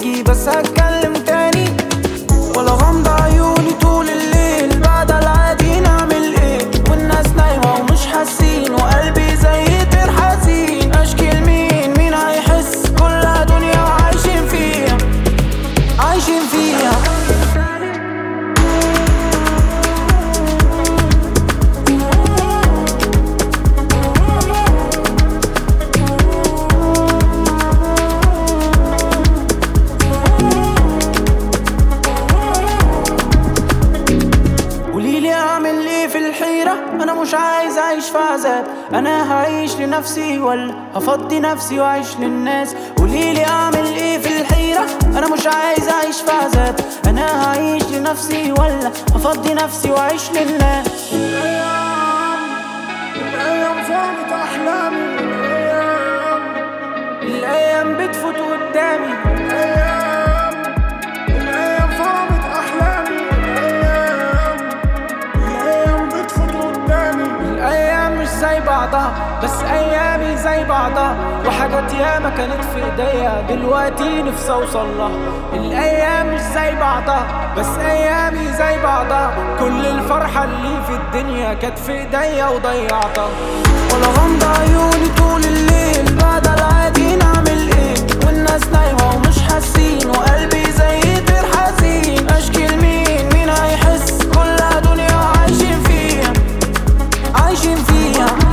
تيجي بس هتكلم تاني ولا غمض عيوني طول الليل بعد العادي نعمل ايه والناس نايمة ومش حاسين وقلبي زي طير حزين اشكي لمين مين هيحس كلها دنيا وعايشين فيها عايشين فيها قوليلي اعمل ايه في الحيرة انا مش عايز اعيش في عذاب انا هعيش لنفسي ولا هفضي نفسي واعيش للناس قوليلي اعمل ايه في الحيرة انا مش عايز اعيش في عذاب انا هعيش لنفسي ولا هفضي نفسي واعيش للناس الأيام فانت أحلامي الأيام الايام بتفوت قدامي الأيام الأيام فانت أحلامي الأيام الأيام بتفوت قدامي الايام مش زي بعضها بس ايامي زي بعضها وحاجات ياما كانت في ايديا دلوقتي نفسي اوصل لها الايام مش زي بعضها بس ايامي زي بعضها كل الفرحة اللي في الدنيا كانت في ايديا وضيعتها ولا غمض عيوني طول الليل بعد العادي نعمل ايه والناس نايمة ومش حاسين وقلبي زي طير حزين اشكي لمين مين هيحس كلها دنيا وعايشين فيها عايشين فيها